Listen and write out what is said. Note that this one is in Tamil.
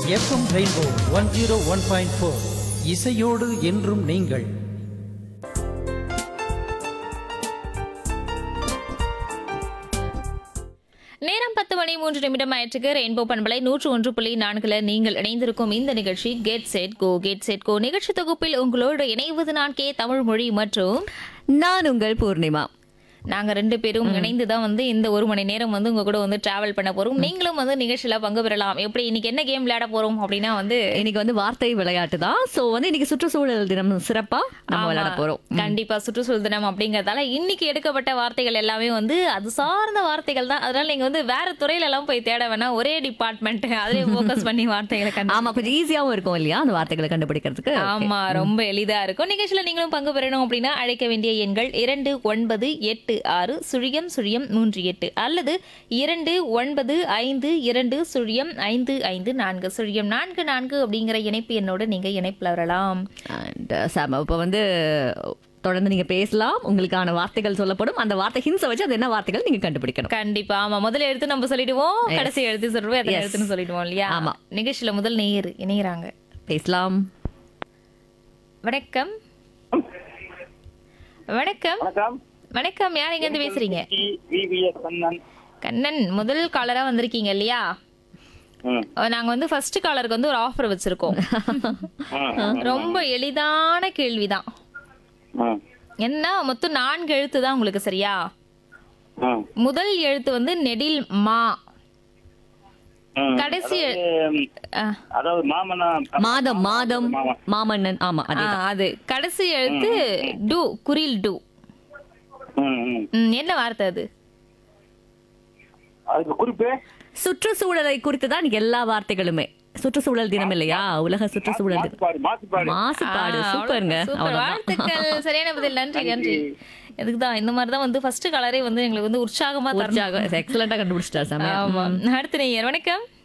FM rainbow one zero one point four இசையோடு என்றும் நீங்கள் நேரம் பத்து மணி மூன்று நிமிடம் ஆயிற்றுக்கு ரெயின்போ பண்பலை நூற்று ஒன்று புள்ளி நான்குல நீங்கள் இணைந்திருக்கும் இந்த நிகழ்ச்சி get set go get set go நிகழ்ச்சி தொகுப்பில் உங்களோடு இணைவது நான் கே தமிழ் மொழி மற்றும் நான் உங்கள் பூர்ணிமா நாங்க ரெண்டு பேரும் இணைந்து தான் வந்து இந்த ஒரு மணி நேரம் வந்து உங்க கூட வந்து டிராவல் பண்ண போறோம் நீங்களும் வந்து நிகழ்ச்சியில பங்கு பெறலாம் எப்படி இன்னைக்கு என்ன கேம் விளையாட போறோம் அப்படின்னா வந்து இன்னைக்கு வந்து வார்த்தை விளையாட்டு தான் சோ வந்து இன்னைக்கு சுற்றுச்சூழல் தினம் சிறப்பா நம்ம விளையாட ஆமா, போறோம் கண்டிப்பா சுற்றுச்சூழல் தினம் அப்படிங்கறதால இன்னைக்கு எடுக்கப்பட்ட வார்த்தைகள் எல்லாமே வந்து அது சார்ந்த வார்த்தைகள் தான் அதனால நீங்க வந்து வேற துறையில எல்லாம் போய் தேட வேணாம் ஒரே டிபார்ட்மெண்ட் அதிலே ஃபோக்கஸ் பண்ணி வார்த்தைகளை கண்டு ஆமா கொஞ்சம் ஈஸியாவும் இருக்கும் இல்லையா அந்த வார்த்தைகளை கண்டுபிடிக்கிறதுக்கு ஆமா ரொம்ப எளிதா இருக்கும் நிகழ்ச்சியில நீங்களும் பங்கு பெறணும் அப்படின்னா அழைக்க வேண்டிய எண்கள் இரண்டு ஒன்பது எட்டு ஆறு சுழியம் சுழியம் மூன்று எட்டு அல்லது இரண்டு ஒன்பது ஐந்து இரண்டு சுழியம் ஐந்து ஐந்து நான்கு சுழியம் நான்கு நான்கு அப்படிங்கிற இணைப்பு எண்ணோட நீங்க இணைப்புல வரலாம் அண்ட் சாம இப்போ வந்து தொடர்ந்து நீங்க பேசலாம் உங்களுக்கான வார்த்தைகள் சொல்லப்படும் அந்த வார்த்தை ஹின்ஸை வச்சு அது என்ன வார்த்தைகள் நீங்க கண்டுபிடிக்கணும் கண்டிப்பா ஆமா முதல்ல எடுத்து நம்ம சொல்லிடுவோம் Yes. கடைசி எடுத்து சொல்லுவோம் எத்தனை Yes. எடுத்துன்னு சொல்லிடுவோம் இல்லையா ஆமா. நிகழ்ச்சியில முதல் நேயர் இணையறாங்க பேசலாம் வணக்கம் வணக்கம் வணக்கம் வணக்கம் யார் எங்க இருந்து பேசுறீங்க விவிஎஸ் கண்ணன் கண்ணன் முதல் காலரா வந்திருக்கீங்க இல்லையா ம். அஹ் நாங்க வந்து ஃபர்ஸ்ட் காலருக்கு வந்து ஒரு ஆஃபர் வச்சிருக்கோம் ம், ரொம்ப எளிதான கேள்விதான் ம், என்ன மொத்தம் நான்கு எழுத்து தான் உங்களுக்கு சரியா ம், முதல் எழுத்து வந்து நெடில் மா ம். கடைசி எ- அதாவது, அஹ், அதாவது மாமனா மாதம் மாதம் மாமன்னன் ஆமா ஆ, அதே அது கடைசி எழுத்து டு குரில் டு ம், ம். ம், என்ன வார்த்தை அது அதுக்கு குறிப்பு சுற்றுச்சூழலை குறித்து தான் எல்லா வார்த்தைகளுமே சுற்றுச்சூழல் தினம் இல்லையா உலக சுற்றுச்சூழல் தினம் மாசுபாடு மாசுபாடு மாசுபாடு ஆ, சூப்பருங்க சூப்பர். அவ்வளவுதான் வாழ்த்துக்கள் சரியான பதில் நன்றி நன்றி இதுக்குதான் இந்த மாதிரி தான் வந்து ஃபர்ஸ்ட் கலரே வந்து எங்களுக்கு வந்து உற்சாகமா தரணும் உற்சாகம் எக்ஸலண்டா கண்டுபிடிச்சிட்டா சாமி ஆமா அடுத்த நேயர் வணக்கம்